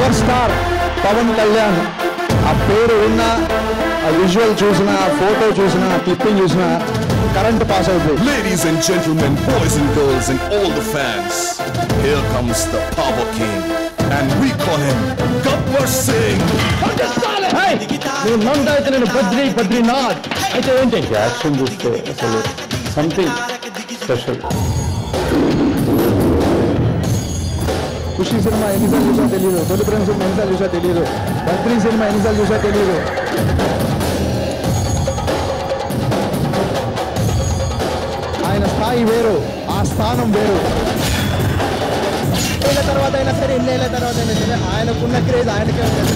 Power star Pawan Kalyan ఆ పేరు ఉన్న ఆ విజువల్ చూసిన ఆ ఫోటో చూసిన ఆ క్లిప్పింగ్ చూసిన కరెంట్ పాస్ అవుతుంది Ladies and gentlemen, boys and girls, and all the fans, here comes the Power King, and we call him Gabbar Singh. నేను నంద అయితే నేను బద్రి బద్రీనాథ్ అయితే ఏంటి యాక్షన్ చూస్తే అసలు సంథింగ్ స్పెషల్ ఖుషి సినిమా ఎన్నిసార్లు చూసా తెలియదు తొలి ప్రేమ సినిమా ఎన్నిసార్లు చూసా తెలియదు బద్రీ సినిమా ఎన్నిసార్లు చూసా తెలియదు ఆయన స్థాయి వేరు ఆ స్థానం వేరు ఏళ్ళ తర్వాత అయినా సరే ఎన్నేళ్ళ తర్వాత అయినా సరే ఆయనకున్న క్రేజ్ ఆయనకే ఉంటుంది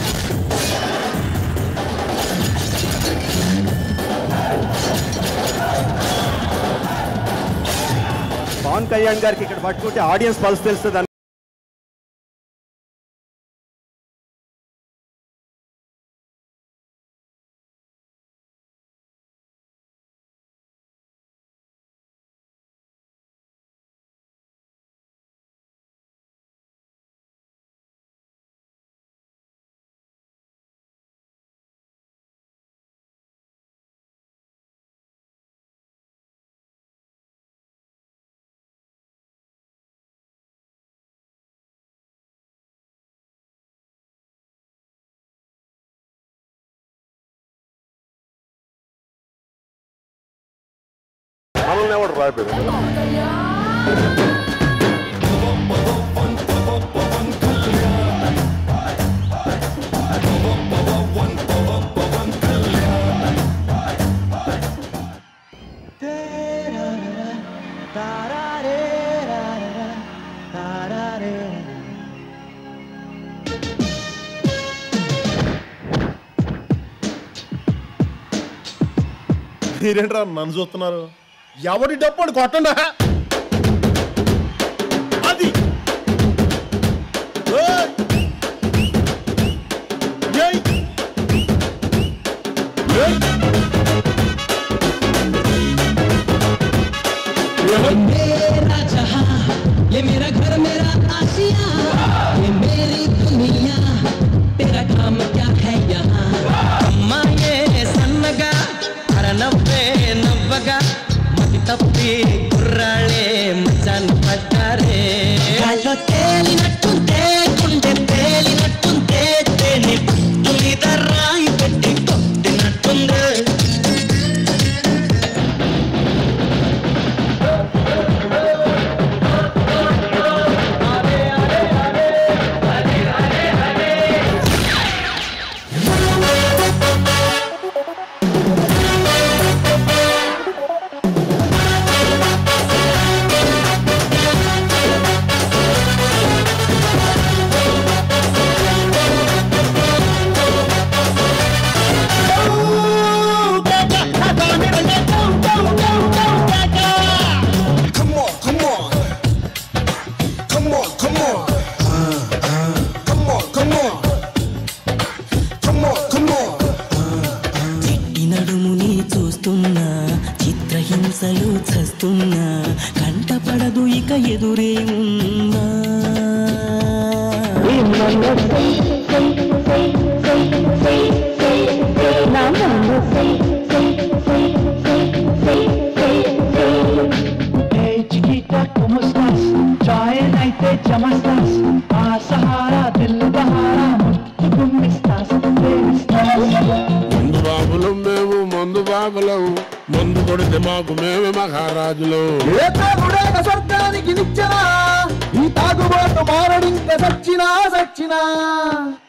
పవన్ కళ్యాణ్ గారికి ఇక్కడ పట్టుకుంటే ఆడియన్స్ పల్స్ తెలుస్తుంది మనల్ని ఎవడు రాయిపోయింది మీరేంట్రా నన్ను చూస్తున్నారు ఎవడి డప్పుడు కొట్టండా అది ఏయ్! ఏయ్! ఏయ్! मेरा जहां ये मेरा घर मेरा आशिया ये मेरी दुनिया तेरा काम क्या है यहाँ అమ్మా ఏ సన్నగా అరనవ్వే నవ్వగా మతి తప్పి కుర్రాళ్ళే మచాన్ పడ్డారే గాల్లో తేలినట్టుంటే గుండె తేలినట్టుంటే తేని పట్టు మీద రాయి పెట్టి కొట్టినట్టుందే Come on, come on. Come on, come on. Come on, come on. Come on, come on. Chetty నడుముని చూస్తున్నా చిత్రహింసలు చస్తున్నా కంటపడదు ఇక ఎదురే ఉన్నా Hey chiquita, ¿cómo estás? Traen అయితే చమస్తాస్ ఆ సహారా దిల్ బహారా ముట్టుకు మిస్తాస్ మందు బాబులం మేము మందు బాబులం మందు కొడితే మాకు మేమే మహారాజులం ఏ తాగుడేక స్వర్గానికి నిచ్చెనా ఈ తాగుబోతు మారడింక సచ్చినా సచ్చినా